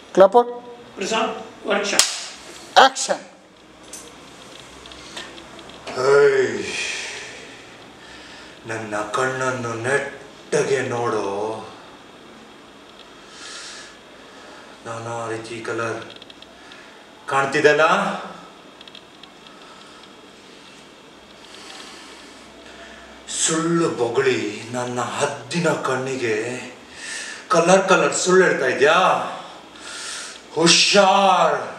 ಕ್ಲಾಪೌಟ್ Prasad ವರ್ಕ್ಷಾಪ್ action ಹೇಯ್, ನನ್ನ ಕಣ್ಣನ್ನು ನೆಟ್ಟಗೆ ನೋಡು ನಾನಾ ರೀತಿ ಕಲರ್ ಕಾಣ್ತಿದಲ್ಲ ಸುಳ್ಳು ಬೊಗಳಿ ನನ್ನ ಹದ್ದಿನ ಕಣ್ಣಿಗೆ ಕಲರ್ ಕಲರ್ ಸುಳ್ಳು ಹೇಳ್ತಾ ಇದ್ಯಾ ಹುಷಾರ್